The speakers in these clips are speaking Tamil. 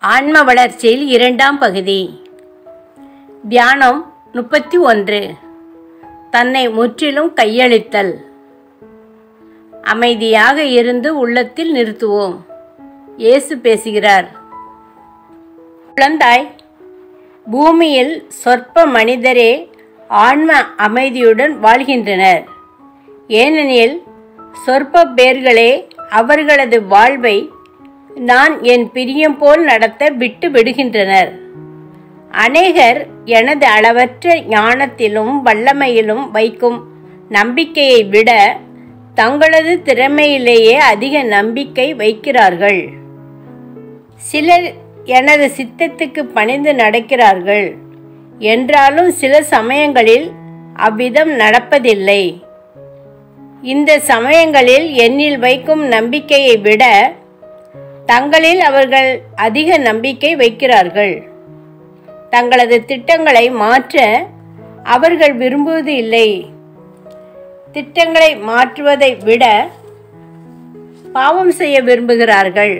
ஆன்ம வளர்ச்சியில் இரண்டாம் பகுதி தியானம் முப்பத்தி ஒன்று தன்னை முற்றிலும் கையளித்தல் அமைதியாக இருந்து உள்ளத்தில் நிறுத்துவோம் இயேசு பேசுகிறார் குழந்தாய் பூமியில் சொற்ப மனிதரே ஆன்ம அமைதியுடன் வாழ்கின்றனர் ஏனெனில் சொற்ப பேர்களே அவர்களது வாழ்வை நான் என் பிரியம் போல் நடத்த விட்டு விடுகின்றனர் அநேகர் எனது அளவற்ற ஞானத்திலும் வல்லமையிலும் வைக்கும் நம்பிக்கையை விட தங்களது திறமையிலேயே அதிக நம்பிக்கை வைக்கிறார்கள் சிலர் எனது சித்தத்துக்கு பணிந்து நடக்கிறார்கள் என்றாலும் சில சமயங்களில் அவ்விதம் நடப்பதில்லை இந்த சமயங்களில் என்னில் வைக்கும் நம்பிக்கையை விட தங்களில் அவர்கள் அதிக நம்பிக்கை வைக்கிறார்கள் தங்களது திட்டங்களை மாற்ற அவர்கள் விரும்புவது இல்லை திட்டங்களை மாற்றுவதை விட பாவம் செய்ய விரும்புகிறார்கள்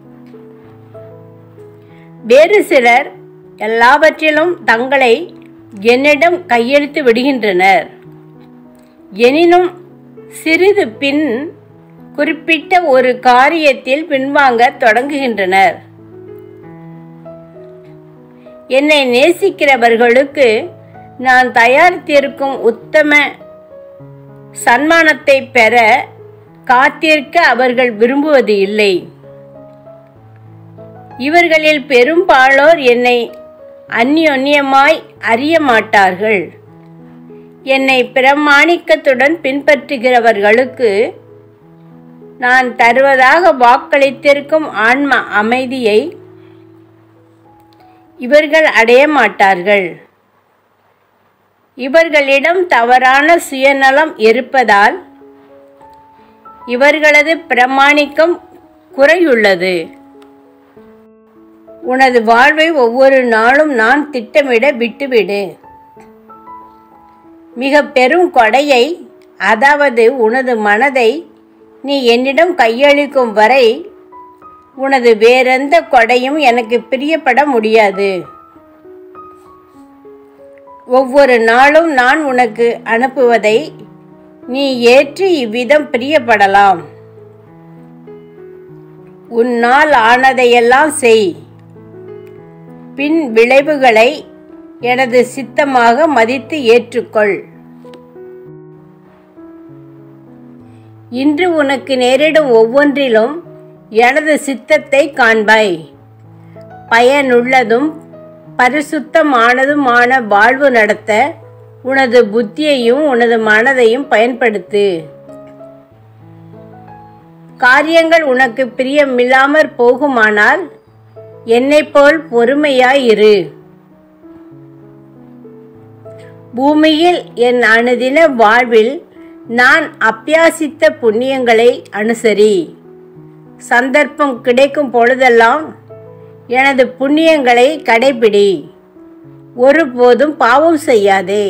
வேறு சிலர் எல்லாவற்றிலும் தங்களை என்னிடம் கையெழுத்து விடுகின்றனர் எனினும் சிறிது பின் குறிப்பிட்ட ஒரு காரியத்தில் பின்வாங்க தொடங்குகின்றனர் என்னை நேசிக்கிறவர்களுக்கு நான் தயாரித்திருக்கும் உத்தம சன்மானத்தை பெற காத்திருக்க அவர்கள் விரும்புவது இல்லை இவர்களில் பெரும்பாலோர் என்னை அந்யோன்யமாய் அறிய மாட்டார்கள் என்னை பிரமாணிக்கத்துடன் பின்பற்றுகிறவர்களுக்கு நான் தருவதாக வாக்களித்திருக்கும் ஆன்ம அமைதியை இவர்கள் அடைய மாட்டார்கள் இவர்களிடம் தவறான சுயநலம் இருப்பதால் இவர்களது பிரமாணிக்கம் குறையுள்ளது உனது வாழ்வை ஒவ்வொரு நாளும் நான் திட்டமிட விட்டுவிடு மிக பெரும் கொடையை அதாவது உனது மனதை நீ என்னிடம் கையளிக்கும் வரை உனது வேறெந்த கொடையும் எனக்கு பிரியப்பட முடியாது ஒவ்வொரு நாளும் நான் உனக்கு அனுப்புவதை நீ ஏற்று இவ்விதம் பிரியப்படலாம் உன்னால் ஆனதையெல்லாம் செய் பின் விளைவுகளை எனது சித்தமாக மதித்து ஏற்றுக்கொள் இன்று உனக்கு நேரிடும் ஒவ்வொன்றிலும் எனது சித்தத்தை காண்பாய் பயனுள்ளதும் பரிசுத்தமானதுமான வாழ்வு நடத்த உனது புத்தியையும் உனது மனதையும் பயன்படுத்து காரியங்கள் உனக்கு பிரியமில்லாமற் போகுமானால் என்னைப் போல் பொறுமையாயிரு பூமியில் என் அனுதின வாழ்வில் நான் அப்பியாசித்த புண்ணியங்களை அனுசரி சந்தர்ப்பம் கிடைக்கும் பொழுதெல்லாம் எனது புண்ணியங்களை கடைபிடி ஒருபோதும் பாவம் செய்யாதே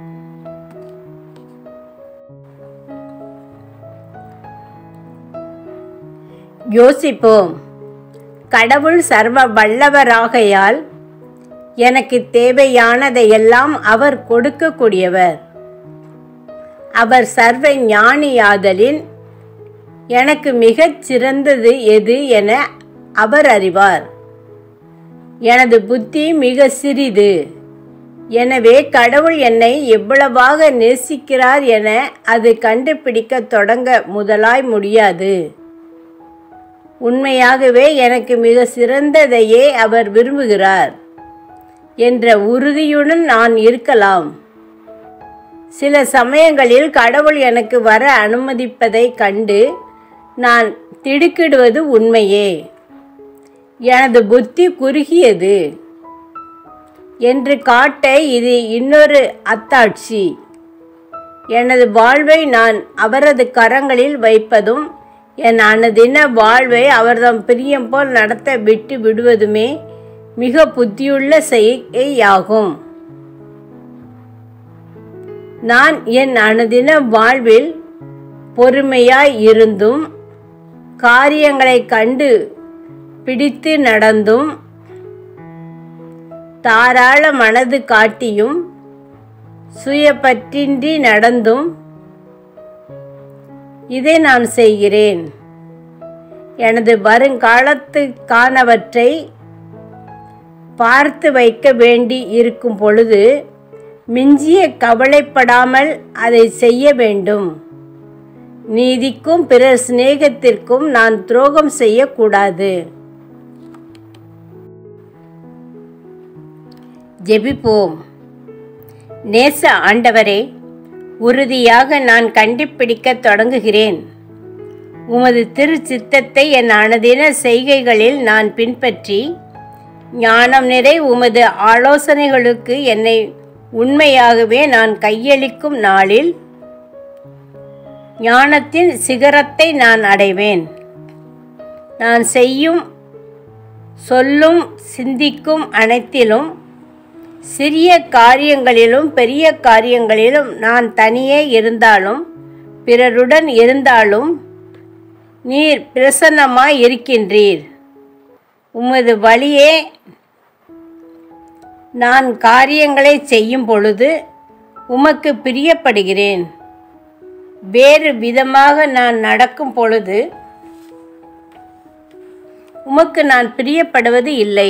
யோசிப்போம் கடவுள் சர்வ வல்லவராகையால் எனக்கு தேவையானதையெல்லாம் அவர் கொடுக்கக்கூடியவர் அவர் சர்வ ஞானியாதலின் எனக்கு மிகச் சிறந்தது எது என அவர் அறிவார் எனது புத்தி மிக சிறிது எனவே கடவுள் என்னை எவ்வளவாக நேசிக்கிறார் என அது கண்டுபிடிக்க தொடங்க முதலாய் முடியாது உண்மையாகவே எனக்கு மிக சிறந்ததையே அவர் விரும்புகிறார் என்ற உறுதியுடன் நான் இருக்கலாம் சில சமயங்களில் கடவுள் எனக்கு வர அனுமதிப்பதை கண்டு நான் திடுக்கிடுவது உண்மையே எனது புத்தி குறுகியது என்று காட்ட இது இன்னொரு அத்தாட்சி எனது வாழ்வை நான் அவரது கரங்களில் வைப்பதும் என் அனுதின வாழ்வை அவர்தம் பிரியம் போல் நடத்த விட்டு விடுவதுமே மிக புத்தியுள்ள செய்கையாகும் நான் என் அனுதின வாழ்வில் பொறுமையாய் இருந்தும் காரியங்களை கண்டு பிடித்து நடந்தும் தாராள மனது காட்டியும் சுயப்பற்றின்றி நடந்தும் இதை நான் செய்கிறேன் எனது வருங்காலத்துக்கானவற்றை பார்த்து வைக்க வேண்டி இருக்கும் பொழுது மிஞ்சிய கவலைப்படாமல் அதை செய்ய வேண்டும் நீதிக்கும் பிறர் சிநேகத்திற்கும் நான் துரோகம் செய்யக்கூடாது ஜெபிப்போம் நேச ஆண்டவரே உறுதியாக நான் கண்டுபிடிக்கத் தொடங்குகிறேன் உமது திரு சித்தத்தை என் அனதின செய்கைகளில் நான் பின்பற்றி ஞானம் நிறை உமது ஆலோசனைகளுக்கு என்னை உண்மையாகவே நான் கையளிக்கும் நாளில் ஞானத்தின் சிகரத்தை நான் அடைவேன் நான் செய்யும் சொல்லும் சிந்திக்கும் அனைத்திலும் சிறிய காரியங்களிலும் பெரிய காரியங்களிலும் நான் தனியே இருந்தாலும் பிறருடன் இருந்தாலும் நீர் பிரசன்னமாய் இருக்கின்றீர் உமது வழியே நான் காரியங்களை செய்யும் பொழுது உமக்கு பிரியப்படுகிறேன் வேறு விதமாக நான் நடக்கும் பொழுது உமக்கு நான் பிரியப்படுவது இல்லை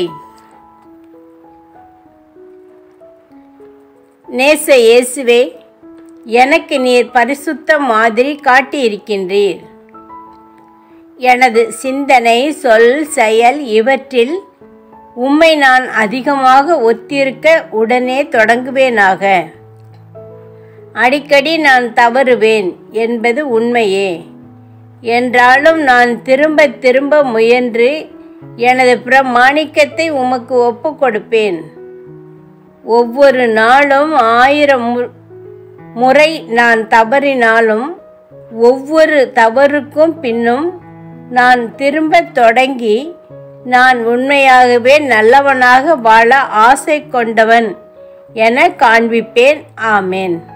நேச இயேசுவே எனக்கு நீர் பரிசுத்த மாதிரி காட்டியிருக்கின்றீர் எனது சிந்தனை சொல் செயல் இவற்றில் உம்மை நான் அதிகமாக ஒத்திருக்க உடனே தொடங்குவேனாக அடிக்கடி நான் தவறுவேன் என்பது உண்மையே என்றாலும் நான் திரும்ப திரும்ப முயன்று எனது பிரமாணிக்கத்தை உமக்கு ஒப்பு கொடுப்பேன் ஒவ்வொரு நாளும் ஆயிரம் மு- முறை நான் தவறினாலும் ஒவ்வொரு தவறுக்கும் பின்னும் நான் திரும்ப தொடங்கி நான் உண்மையாகவே நல்லவனாக வாழ ஆசை கொண்டவன் என காண்பிப்பேன் ஆமேன்